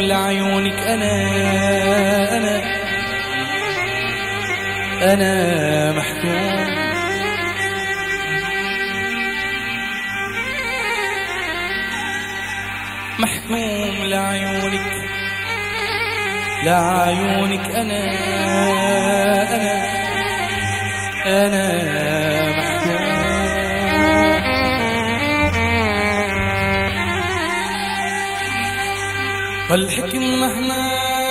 لعيونك أنا أنا أنا محكوم محكوم لعيونك لعيونك أنا أنا أنا محكوم والحكم مهما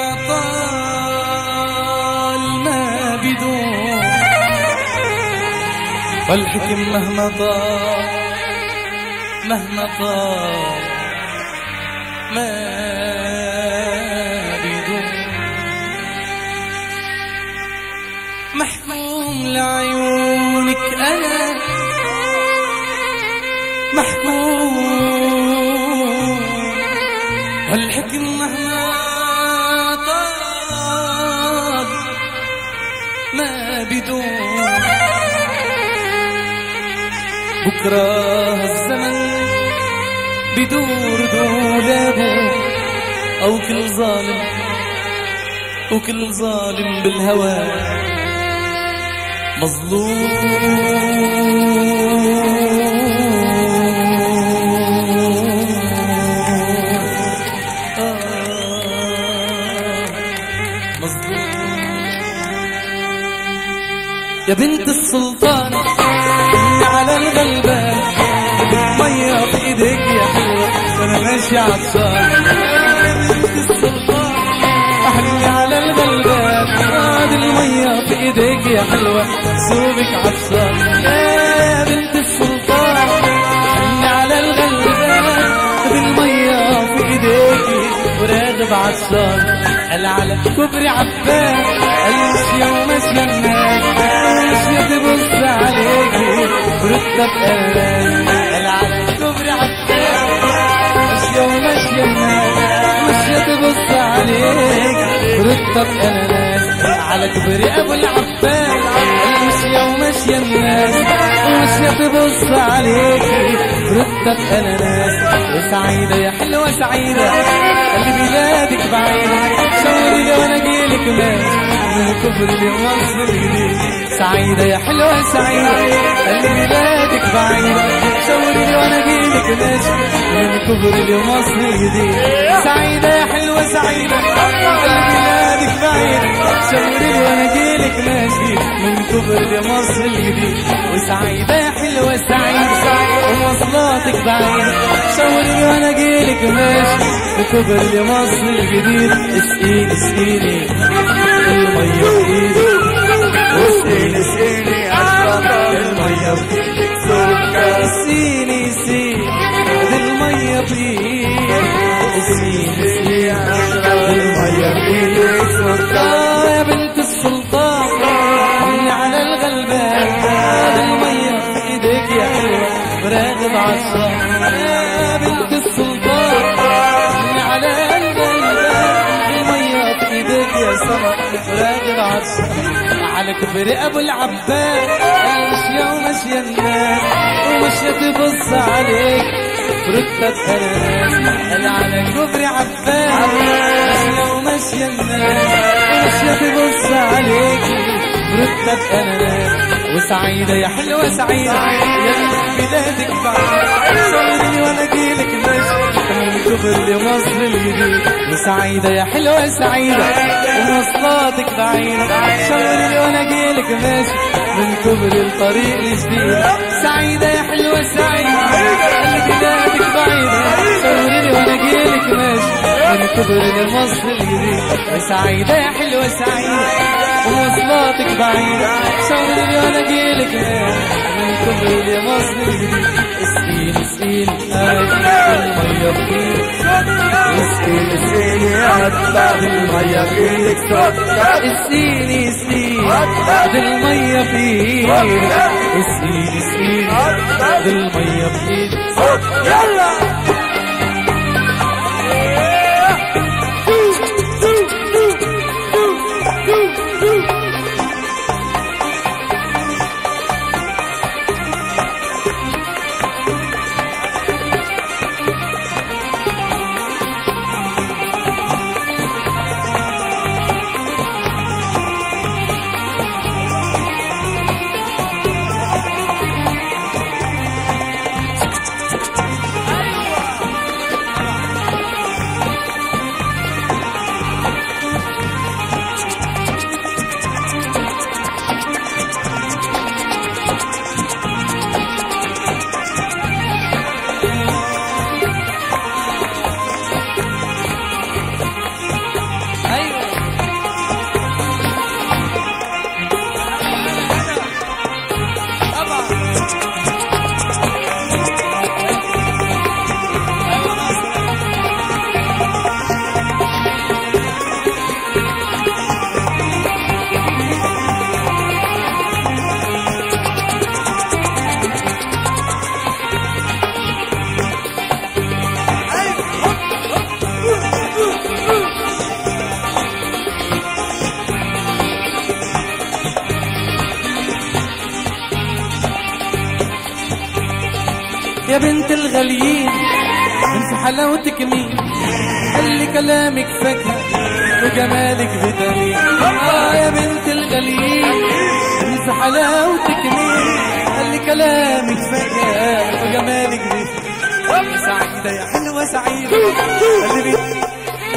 طال ما بدون والحكم مهما طال مهما طال ما بدون محكوم لعيونك أنا محكوم والحكم مهما طال ما بدون بكرة الزمن بدور دولابه أو كل ظالم وكل ظالم بالهوى مظلوم آه مظلوم يا بنت السلطان على الغلبان مية في ايديك يا حلوة وانا ماشي عطشان يا بنت السلطان احلي على الغلبان هذه المية في ايديك يا حلوة سوبك عطشان يا بنت السلطان احلي على الغلبان هذه المية في ايديك وراغب عطشان قال على كبري عبان المشية وماشية الناس المشية تبص عليكي ورتب قلبان قال على كبري عبان ماشية وماشية الناس ماشية تبص عليك ورتب اناناس على كبري ابو العباس المشية وماشية الناس وماشية تبص عليك ورتب اناناس وسعيدة يا حلوة سعيدة اللي بلادك بعيدة شاوري لي وانا جيلك ماشي من كبر لمصر الجديد سعيدة يا حلوة سعيدة اللي بلادك بعيدة شاوري لي وانا جيلك ماشي من كبر لمصر الجديد سعيدة يا حلوة سعيدة اللي بلادك بعيدة شاوري لي وانا جيلك ماشي من كبر لمصر الجديد وسعيدة يا حلوة سعيدة ومواصلاتك بعيدة شاوري لي وانا جيلك ماشي من كبر لمصر الجديد اسقيني اسقيني المية بإيدك وسقيني سقيني عالشطر المية بإيدك سكر اسقيني اسقيني دي المية بإيدك اسقيني اسقيني المية بإيدك سكر آه يا بنت السلطان اللي على الغلبان هذا المية في ايديك يا حلوة راغب عطشان يا بنت السلطان اللي على الغلبان المية في ايديك يا سما راغب عطشان على كبر ابو العباس ماشية وماشية الناس وماشية تبص عليك ردت اناناس انا على كبر عباس ماشية وماشية الناس وماشية تبص عليك ردت اناناس وسعيدة يا حلوة سعيدة يا بلادك بعد صورني وانا جيلك ماشي من كبر لمصر الجديد وسعيدة يا حلوة سعيدة ومواصلاتك بعيدة شاورني وانا جيلك ماشي من كبر الطريق الجديد سعيدة يا حلوة سعيدة اللي بلادك بعيدة شاورني وانا جيلك ماشي من كبر لمصر الجديد وسعيدة يا حلوة سعيدة ومواصلاتك بعيدة شاورني وانا جيلك ماشي من كبر لمصر الجديد اسقيني اسقيني هاي المية بإيدك وسقيني سقيني عالشطر المية بإيدك سكر اسقيني اسقيني دي المية بإيدك اسقيني اسقيني دي المية بإيدك يلا يا بنت الغاليين انت حلاوتك مين خلي كلامك فاكهة وجمالك فيتامين اه يا بنت الغاليين انت حلاوتك مين خلي كلامك فاكهة وجمالك فيتامين يا سعيدة يا حلوة سعيدة اللي بي-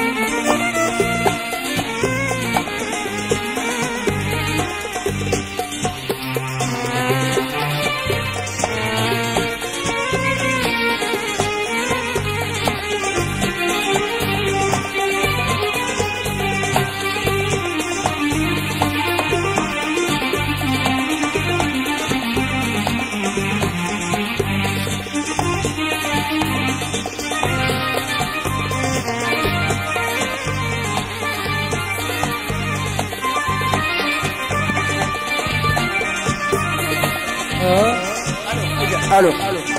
الو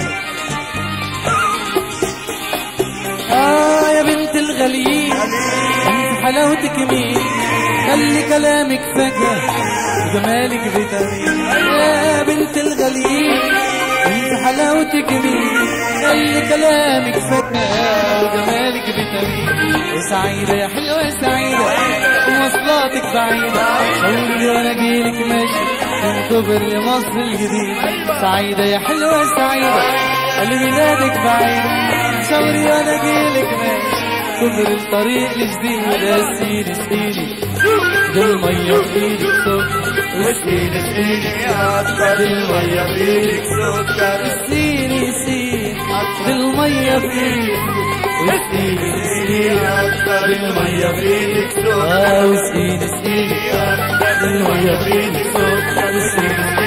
آه يا بنت الغاليين انت حلاوتك مين خلي كلامك فجأة وجمالك فيتامين يا بنت الغاليين انت حلاوتك مين خلي كلامك فجأة وجمالك فيتامين يا سعيدة يا حلوة يا سعيدة ومواصلاتك بعيدة شاوري وانا جيلك ماشي من كبر لمصر الجديدة سعيدة يا حلوة يا سعيدة اللي ميلادك بعيد شاوري وانا جيلك ماشي كبر الطريق الجديد اسقيني اسقيني بالمية في ايدك سكر وسقيني سقيني يا اكبر المية فيك سكر اسقيني اسقيني بالمية في ايدك وسقيني سقيني يا اكبر المية فيك سكر اه واسقيني اسقيني يا اكبر المية فيك سكر اسقيني